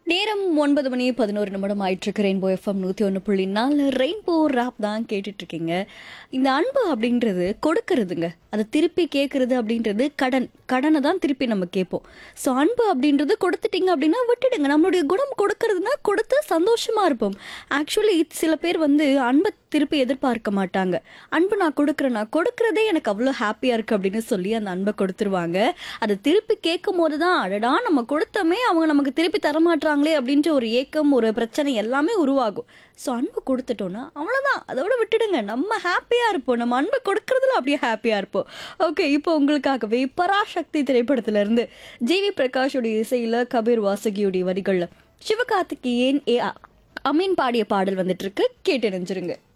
நேரம் ஒன்பது மணி பதினோரு நிமிடம் ஆயிட்டு ரெயின்போ எஃப்எம் நூற்றி ஒன்று புள்ளி நாலு ரெயின்போ ராப் தான் கேட்டுட்டு இருக்கீங்க இந்த அன்பு அப்படின்றது கொடுக்கறதுங்க அதை திருப்பி கேட்கறது அப்படின்றது கடன் கடனை தான் திருப்பி நம்ம கேட்போம் ஸோ அன்பு அப்படின்றது கொடுத்துட்டீங்க அப்படின்னா விட்டுடுங்க நம்மளுடைய குணம் கொடுக்கறதுனா கொடுத்து சந்தோஷமா இருப்போம் ஆக்சுவலி சில பேர் வந்து அன்பை திருப்பி எதிர்பார்க்க மாட்டாங்க அன்பு நான் கொடுக்குறேன் நான் கொடுக்கறதே எனக்கு அவ்வளோ ஹாப்பியாக இருக்குது அப்படின்னு சொல்லி அந்த அன்பை கொடுத்துருவாங்க அதை திருப்பி கேட்கும் போது தான் அடடா நம்ம கொடுத்தோமே அவங்க நமக்கு திருப்பி தரமாட்டாங்களே அப்படின்ற ஒரு ஏக்கம் ஒரு பிரச்சனை எல்லாமே உருவாகும் ஸோ அன்பு கொடுத்துட்டோன்னா அவ்வளோதான் அதோட விட்டுடுங்க நம்ம ஹாப்பியாக இருப்போம் நம்ம அன்பை கொடுக்கறதுல அப்படியே ஹாப்பியாக இருப்போம் ஓகே இப்போ உங்களுக்காகவே பராசக்தி திரைப்படத்திலிருந்து ஜிவி பிரகாஷோடைய இசையில் கபீர் வாசகியோடைய வரிகளில் சிவகார்த்திகேயன் ஏ அமீன் பாடிய பாடல் வந்துட்டு இருக்கு கேட்டு நினைச்சிருங்க